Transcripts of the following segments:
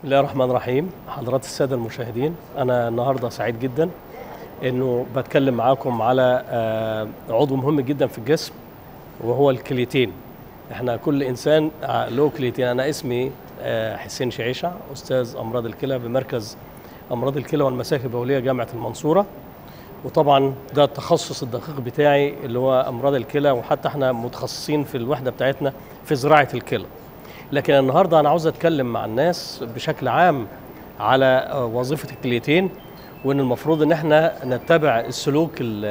الله الرحمن الرحيم حضرات السادة المشاهدين أنا النهاردة سعيد جدا أنه بتكلم معاكم على آه، عضو مهم جدا في الجسم وهو الكليتين احنا كل إنسان آه، له كليتين أنا اسمي آه، حسين شعيشة أستاذ أمراض الكلى بمركز أمراض الكلى والمساكن البولية جامعة المنصورة وطبعا ده التخصص الدقيق بتاعي اللي هو أمراض الكلى وحتى احنا متخصصين في الوحدة بتاعتنا في زراعة الكلى لكن النهارده انا عاوز اتكلم مع الناس بشكل عام على آه، وظيفه الكليتين وان المفروض ان احنا نتبع السلوك ال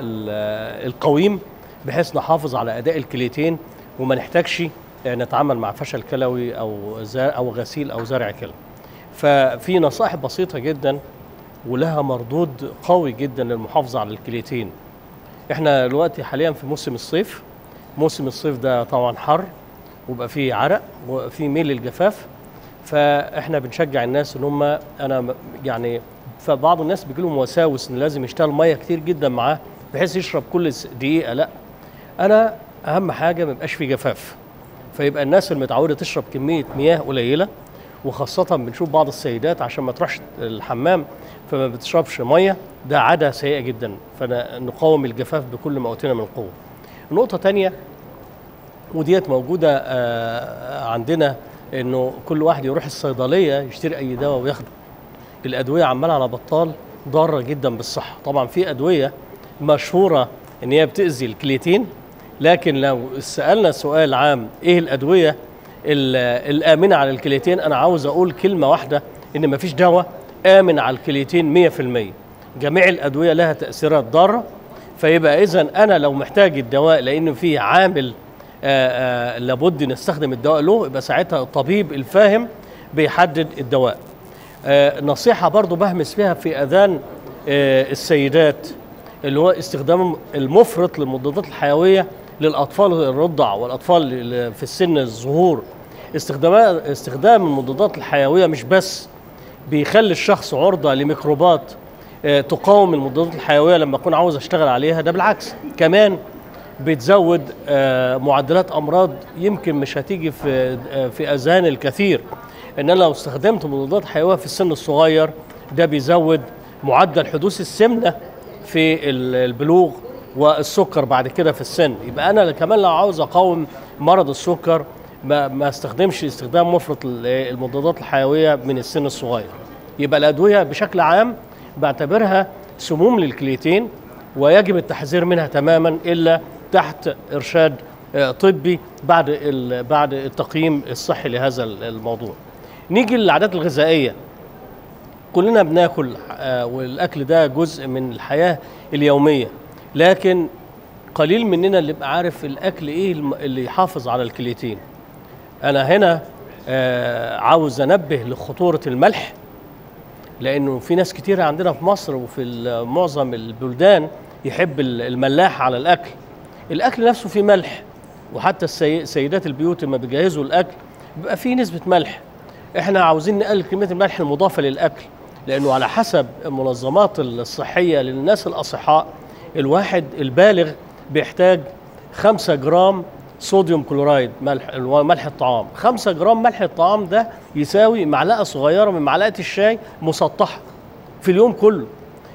ال القويم بحيث نحافظ على اداء الكليتين وما نحتاجش آه، نتعامل مع فشل كلوي او زا- او غسيل او زرع كلى. ففي نصائح بسيطه جدا ولها مردود قوي جدا للمحافظه على الكليتين. احنا دلوقتي حاليا في موسم الصيف موسم الصيف ده طبعا حر ويبقى فيه عرق وفي ميل للجفاف فاحنا بنشجع الناس ان هم انا م- يعني فبعض الناس بيجي لهم وساوس ان لازم يشتغل ميه كتير جدا معاه بحيث يشرب كل س- دقيقه لا انا اهم حاجه ما يبقاش في جفاف فيبقى الناس المتعوده تشرب كميه مياه قليله وخاصة بنشوف بعض السيدات عشان ما تروحش الحمام فما بتشربش مية ده عادة سيئة جدا فنقاوم الجفاف بكل ما أوتينا من قوة. نقطة تانية وديت موجودة آه، عندنا انه كل واحد يروح الصيدلية يشتري اي دواء وياخده الادوية عمالة على بطال ضارة جدا بالصحة طبعا في ادوية مشهورة ان هي بتأذي الكليتين لكن لو سألنا سؤال عام ايه الادوية ال- الآمنة على الكليتين انا عاوز اقول كلمة واحدة ان مفيش دواء آمن على الكليتين 100% جميع الادوية لها تأثيرات ضارة فيبقى اذا انا لو محتاج الدواء لان في عامل آه، آه، لابد نستخدم الدواء له يبقى ساعتها الطبيب الفاهم بيحدد الدواء آه، نصيحة برضو بهمس فيها في أذان آه، السيدات اللي هو استخدام المفرط للمضادات الحيوية للأطفال الرضع والأطفال اللي في السن الظهور استخدام استخدام المضادات الحيوية مش بس بيخلي الشخص عرضة لميكروبات آه، تقاوم المضادات الحيوية لما أكون عاوز أشتغل عليها ده بالعكس كمان بتزود آه، معدلات امراض يمكن مش هتيجي في آه، في اذهان الكثير ان انا لو استخدمت مضادات حيويه في السن الصغير ده بيزود معدل حدوث السمنه في ال- البلوغ والسكر بعد كده في السن يبقى انا كمان لو عاوز اقاوم مرض السكر ما, ما استخدمش استخدام مفرط ال- المضادات الحيويه من السن الصغير يبقى الادويه بشكل عام بعتبرها سموم للكليتين ويجب التحذير منها تماما الا تحت ارشاد آه، طبي بعد ال- بعد التقييم الصحي لهذا ال- الموضوع. نيجي للعادات الغذائيه. كلنا بناكل آه، والاكل ده جزء من الحياه اليوميه لكن قليل مننا اللي يبقى عارف الاكل ايه الم- اللي يحافظ على الكليتين. انا هنا آه، عاوز انبه لخطوره الملح لانه في ناس كتير عندنا في مصر وفي ال- معظم البلدان يحب ال- الملاح على الاكل الاكل نفسه فيه ملح وحتى السي- سيدات البيوت لما بيجهزوا الاكل بيبقى فيه نسبه ملح احنا عاوزين نقلل كميه الملح المضافه للاكل لانه على حسب المنظمات الصحيه للناس الاصحاء الواحد البالغ بيحتاج 5 جرام صوديوم كلورايد ملح اللي هو ملح الطعام 5 جرام ملح الطعام ده يساوي معلقه صغيره من معلقه الشاي مسطحه في اليوم كله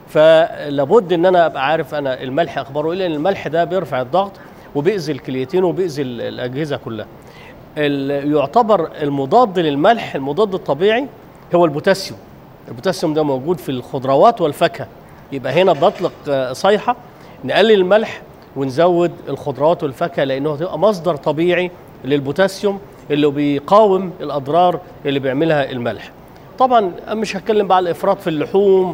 فلابد ان انا ابقى عارف انا الملح اخباره ايه لان الملح ده بيرفع الضغط وبيأذي الكليتين وبيأذي ال- الاجهزه كلها ال- يعتبر المضاد للملح المضاد الطبيعي هو البوتاسيوم البوتاسيوم ده موجود في الخضروات والفاكهه يبقى هنا بطلق آه، صيحه نقلل الملح ونزود الخضروات والفاكهه لانه هتبقى مصدر طبيعي للبوتاسيوم اللي بيقاوم الاضرار اللي بيعملها الملح طبعا مش هتكلم بقى على الافراط في اللحوم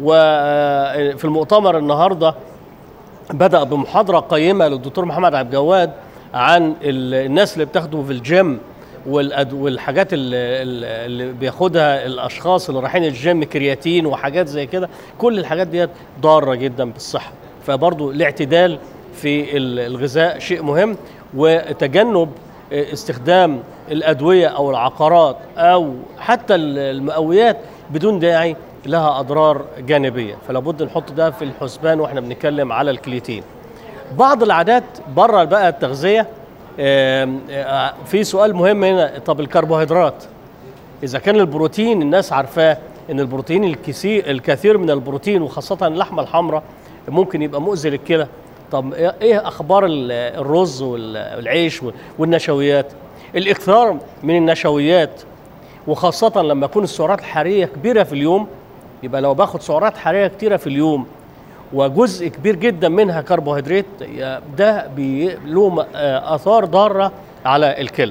وفي المؤتمر النهارده بدأ بمحاضرة قيمة للدكتور محمد عبد الجواد عن ال- الناس اللي بتاخده في الجيم والأد- والحاجات اللي, اللي بياخدها الاشخاص اللي رايحين الجيم كرياتين وحاجات زي كده كل الحاجات ديت ضاره جدا بالصحه فبرضو الاعتدال في ال- الغذاء شيء مهم وتجنب استخدام الادويه او العقارات او حتى ال- المقويات بدون داعي لها اضرار جانبيه فلا بد نحط ده في الحسبان واحنا بنتكلم على الكليتين بعض العادات بره بقى التغذيه آم، آه، في سؤال مهم هنا طب الكربوهيدرات اذا كان البروتين الناس عارفاه ان البروتين الكثير الكثير من البروتين وخاصه اللحمه الحمراء ممكن يبقى مؤذي للكلى طب ايه اخبار ال- الرز وال- والعيش والنشويات الاكثار من النشويات وخاصة لما يكون السعرات الحرارية كبيرة في اليوم يبقى لو باخد سعرات حرارية كتيرة في اليوم وجزء كبير جدا منها كربوهيدرات ده بي- له م- آه، آثار ضارة على الكلى.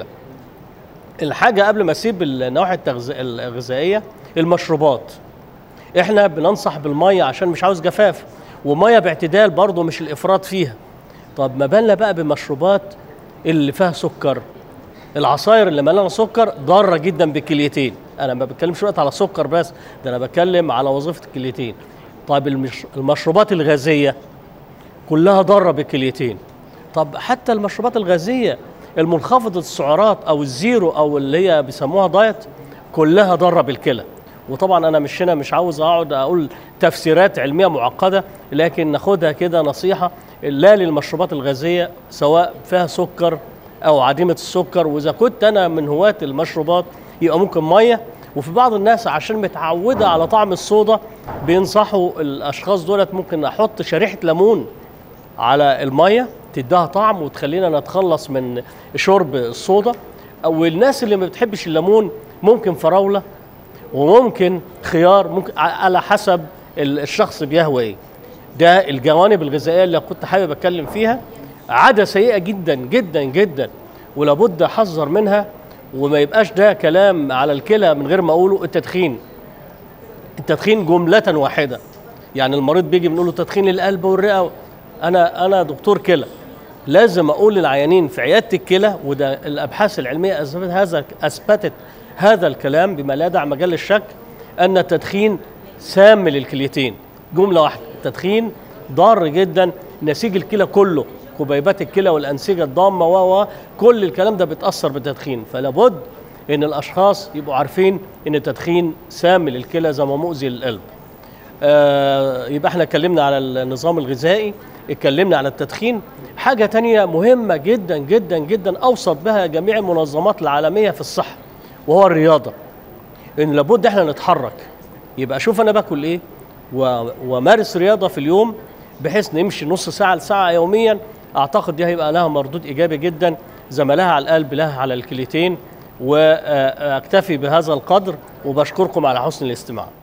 الحاجة قبل ما أسيب النواحي التغذ- الغذائية المشروبات. احنا بننصح بالمية عشان مش عاوز جفاف ومية باعتدال برضه مش الإفراط فيها. طب ما بالنا بقى بمشروبات اللي فيها سكر العصاير اللي مليانه سكر ضاره جدا بالكليتين انا ما بتكلمش وقت على سكر بس ده انا بتكلم على وظيفه الكليتين طيب المش... المشروبات الغازيه كلها ضاره بالكليتين طب حتى المشروبات الغازيه المنخفضه السعرات او الزيرو او اللي هي بيسموها دايت كلها ضاره بالكلى وطبعا انا مش هنا مش عاوز اقعد اقول تفسيرات علميه معقده لكن ناخدها كده نصيحه لا للمشروبات الغازيه سواء فيها سكر او عديمه السكر واذا كنت انا من هواة المشروبات يبقى ممكن ميه وفي بعض الناس عشان متعوده على طعم الصودا بينصحوا الاشخاص دولت ممكن احط شريحه ليمون على الميه تديها طعم وتخلينا نتخلص من شرب الصودا او الناس اللي ما بتحبش الليمون ممكن فراوله وممكن خيار ممكن ع- على حسب ال- الشخص بيهوى ايه ده الجوانب الغذائيه اللي كنت حابب اتكلم فيها عاده سيئه جدا جدا جدا ولابد احذر منها وما يبقاش ده كلام على الكلى من غير ما اقوله التدخين التدخين جمله واحده يعني المريض بيجي بنقول له تدخين القلب والرئه انا انا دكتور كلى لازم اقول للعيانين في عياده الكلى وده الابحاث العلميه اثبتت هذا اثبتت هذا الكلام بما لا يدع مجال للشك ان التدخين سام للكليتين جمله واحده التدخين ضار جدا نسيج الكلى كله كبيبات الكلى والانسجه الضامه و و كل الكلام ده بيتاثر بالتدخين فلا بد ان الاشخاص يبقوا عارفين ان التدخين سام للكلى زي ما مؤذي للقلب آه، يبقى احنا اتكلمنا على النظام الغذائي اتكلمنا على التدخين حاجة تانية مهمة جدا جدا جدا أوصت بها جميع المنظمات العالمية في الصحة وهو الرياضة إن لابد احنا نتحرك يبقى شوف أنا باكل إيه و- ومارس رياضة في اليوم بحيث نمشي نص ساعة لساعة يوميا أعتقد دي هيبقى لها مردود إيجابي جدا زي ما لها على القلب لها على الكليتين وأكتفي بهذا القدر وبشكركم على حسن الاستماع